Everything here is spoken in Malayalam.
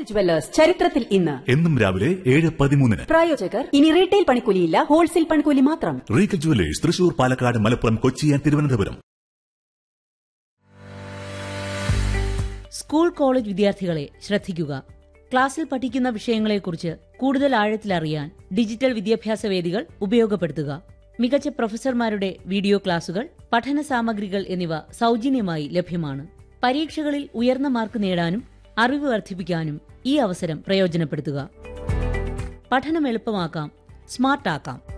ജുവല്ലേഴ്സ് ചരിത്രത്തിൽ ഇന്ന് എന്നും രാവിലെ ഏഴ് പതിമൂന്നിന് പ്രായോജകർ ഇനി റീറ്റെയിൽ പണിക്കൂലിയില്ല ഹോൾസെയിൽ പണിക്കൂലി മാത്രം regal jewellers Thrissur Palakkad Malappuram Kochi and Thiruvananthapuram school college വിദ്യാർത്ഥികളെ ശ്രദ്ധിക്കുക ക്ലാസ്സിൽ പഠിക്കുന്ന വിഷയങ്ങളെക്കുറിച്ച് കൂടുതൽ ആഴത്തിലറിയാൻ ഡിജിറ്റൽ വിദ്യാഭ്യാസ വേദികൾ ഉപയോഗപ്പെടുത്തുക മികച്ച പ്രൊഫസർമാരുടെ വീഡിയോ ക്ലാസുകൾ പഠന സാമഗ്രികൾ എന്നിവ സൗജന്യമായി ലഭ്യമാണ് പരീക്ഷകളിൽ ഉയർന്ന മാർക്ക് നേടാനും അറിവ് വർദ്ധിപ്പിക്കാനും ഈ അവസരം പ്രയോജനപ്പെടുത്തുക പഠനം എളുപ്പമാക്കാം സ്മാർട്ടാക്കാം